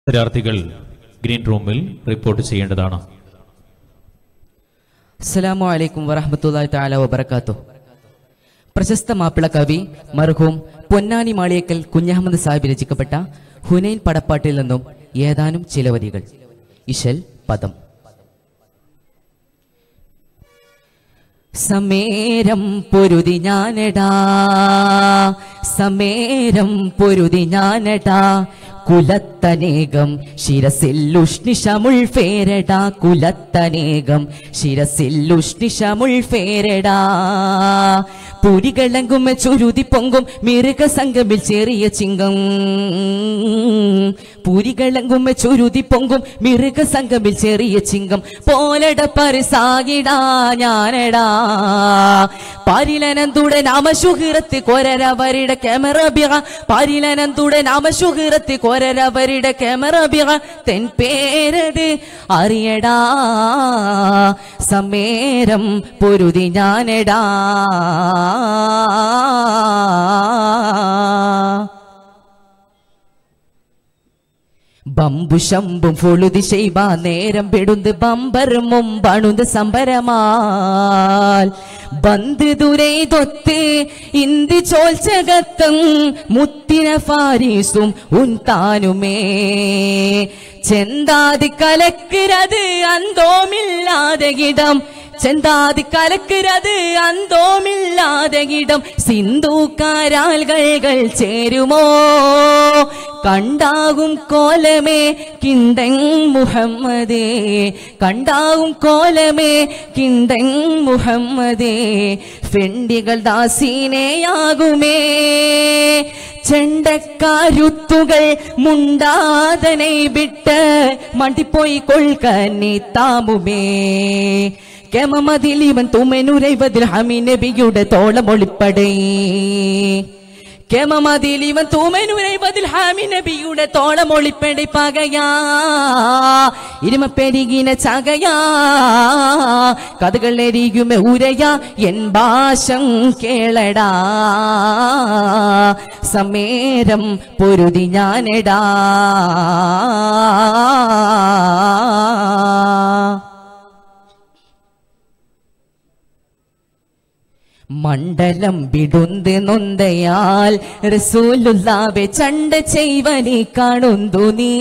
മത്സരാർത്ഥികൾ ഗ്രീൻ റൂമിൽ റിപ്പോർട്ട് ചെയ്യേണ്ടതാണ് അസ്സലാമു അലൈക്കും വറഹ്മത്തുള്ളാഹി തആല വബറകാതുഹു പ്രശസ്ത മാപ്പിള കവി മർഹൂം പൊന്നാനി മാളിയേക്കൽ കുഞ്ഞഹമ്മദ് സാഹിബ് രചിക്കപ്പെട്ട ഹുനൈൻ പടപ്പാട്ടിൽ നിന്നും ഏതാനും ചില വരികൾ ഇശൽ പദം സമേരം പൊരുതി ഞാനെടാ സമേരം പൊരുതി ഞാനെടാ കുലത്തനേകം ശിരസില്ലുഷ്ണിഷമുൾ ഫേരടാ കുലത്തനേകം ശിരസില്ലുഷ്ണിഷമുൾ ഫേരടാ പുരികളെങ്കും ചുരുതി പൊങ്കും മിരുക സംഗമിൽ ചെറിയ ചിങ്കം പുരികളെങ്കും ചുരുതി പൊങ്കും മിരുക സംഗമിൽ ചെറിയ ചിങ്കം പോലട പരിസാകിടാ ഞാനെടാ പരിലനന്തുടെ നാമശുഹിറത്ത് കൊരരവരുടെ ക്യാമറ ബിറ പരിലനന്തുടെ നാമശുഹിറത്ത് കൊരരവരുടെ ക്യാമറ ബിറ തെൻ പേരത് അറിയടാ സമേരം പൊരുതി ഞാനെടാ ബമ്പു ശമ്പും ഫൊളുതി ചെയ്വ നേരം പെടുന്ത് ബമ്പർ മുമ്പണുത് സംബരമാൽ ബന്ദ് ദുരൈ തൊത്ത് ഇന്തി ചോൽച്ചകത്തം മുത്തിന ഫാരീസും ഉൻ താനുമേ ചെന്താതി കലക്കുന്നത് അന്തോമില്ലാതെ ഇടം ചെന്താതി കലക്കുന്നത് അന്തോമില്ലാതെ ഇടം സിന്ധുക്കാരാൽകൾ ചേരുമോ കണ്ടാകും കോലമേ കിണ്ടൻ മുഹമ്മദേ കണ്ടാകും കോലമേ കിണ്ടൻ മുഹമ്മദേ ഫെണ്ടികൾ ദാസീനയാകുമേ ചെണ്ടക്കാരുത്തുകൾ മുണ്ടാതനെ വിട്ട് മണ്ടിപ്പോയി കൊൾക്കന്നെ താമുമേ കെമമതിൽ ഇവൻ തുമ്മനുരൈവതിൽ ഹമി നബിയുടെ തോളമൊളിപ്പടേ കെമമതിൽ ഇവൻ തൂമനുരൈവതിൽ ഹാമി നബിയുടെ തോളമൊളിപ്പടை പകയാ ഇരുമ പെരുകിന ചകയാ കഥകൾ എരിയുമെ ഉരയാ എൻ ഭാഷം കേളടാ സമേരം പൊരുതി ഞാനെടാ മണ്ഡലം വിടുന്ത് നൊന്തയാൽ റസൂലുള്ളാവെ ചണ്ട ചെയ്വനെ കാണുന്നു നീ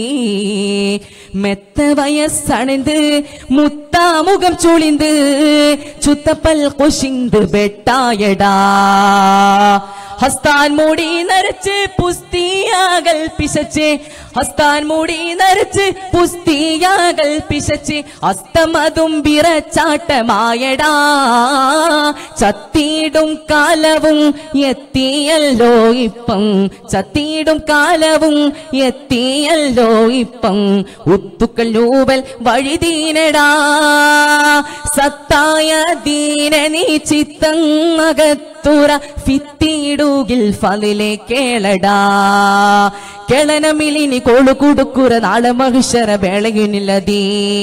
മെത്ത വയസ്സണിന്ത് മുത്താമുഖം ചുളിന്ത് ചുത്തപ്പൽ കൊശിന്ത് ബെട്ടായടാ ഹസ്താൻ മൂടി നരച്ച് പുസ്തിയാകൽ പിശച്ച് ഹസ്താൻ മൂടി നരച്ച് പുസ്തിയാകൽ പിശച്ച് അസ്തമതും വിറച്ചാട്ടമായടാ ചത്തിയിടും കാലവും എത്തിയല്ലോ ഇപ്പം ചത്തിയിടും കാലവും എത്തിയല്ലോ ഇപ്പം ഉത്തുക്കൾ നൂവൽ വഴിതീനടാ സത്തായ ദീന നീ ചിത്തങ്ങകത്തുറ ഫിത്തിയിടുകിൽ ഫലിലെ കേളടാ ಕೆಳನಮಿಲಿನಿ ಕೋಳು ಕುಡುಕುರ ನಾಳ ಮಹಿಷರ ಬೆಳಗಿನಿಲ್ಲದಿ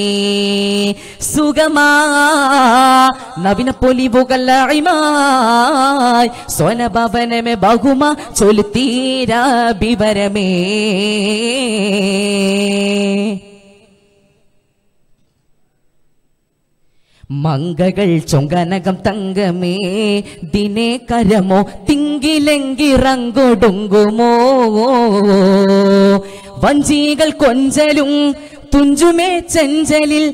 ಸುಗಮಾ ನವಿನ ಪೊಲಿಬುಗಲ್ಲ ಇಮಾಯ್ ಸೋನ ಭವನಮೆ ಬಹುಮ ಚೊಲ್ತೀರ ಬಿವರಮೇ മങ്കകൾ ചൊങ്കനകം തങ്കമേ ദിനേ കരമോ തിങ്കിലെങ്കിറങ്ങൊടുങ്ങുമോ വഞ്ചികൾ കൊഞ്ചലും തുഞ്ചുമേ ചെഞ്ചലിൽ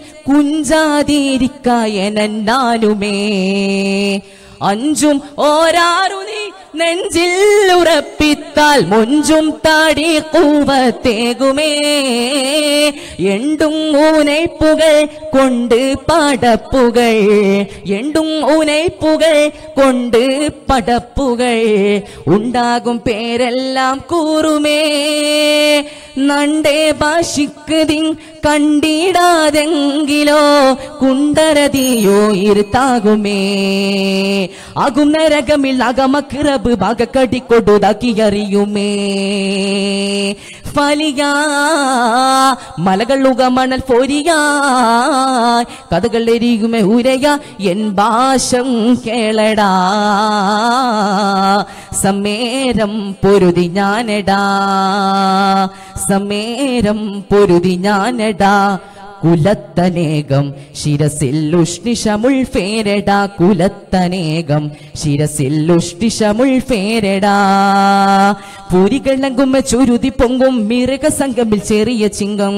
കുഞ്ചാതിരിക്കായനാനുമേ അഞ്ചും ഓരാറു നീ നെഞ്ചിൽ ഉറപ്പിത്താൽ മൊഞ്ചും താടി കൂവത്തേകുമേ എണ്ടും ഊനൈപ്പുകൾ കൊണ്ട് പടപ്പുകൾ എണ്ടും ഊനൈപ്പുകൾ കൊണ്ട് പടപ്പുകൾ ഉണ്ടാകും പേരെല്ലാം കൂറുമേ നണ്ടേ ഭാഷിക്കുതിൻ കണ്ടിടാതെങ്കിലോ കുണ്ടരതിയോ ഇരുത്താകുമേ ആകും നരകമിൽ അകമക്കിറ അറബ് ഭാഗക്കടി കൊടുതാക്കി അറിയുമേ ഫലിയാ മലകളുക മണൽ പൊരിയാ കഥകൾ എരിയുമേ ഉരയ എൻ ഭാഷം കേളടാ സമേരം പൊരുതി ഞാനെടാ സമേരം പൊരുതി ഞാനെടാ കുലത്തനേകം ശിരസിൽ ഉഷ്ണിഷമുൾ ഫേരടാ കുലത്തനേകം ശിരസിൽ ഉഷ്ണിഷമുൾ ഫേരടാ പൂരികളങ്കുമ്മ ചുരുതി പൊങ്കും മിറുക സംഗമിൽ ചെറിയ ചിങ്കം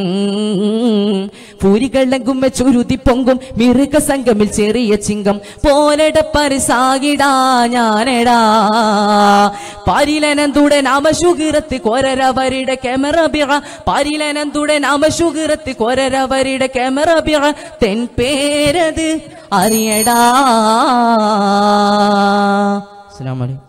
പൂരികളങ്കുമ്മ ചുരുതി പൊങ്കും മിറുക സംഗമിൽ ചെറിയ ചിങ്കം പോലട പരിസാകിടാ ഞാനെടാ പാരിലനന്തുടെ നാമശുകിറത്ത് കൊരരവരുടെ ക്യാമറ ബിറ പാരിലനന്തുടെ നാമശുകിറത്ത് കൊരരവരുടെ ക്യാമറ ബിറ തെൻ പേരത് അറിയടാ അസ്സലാമു അലൈക്കും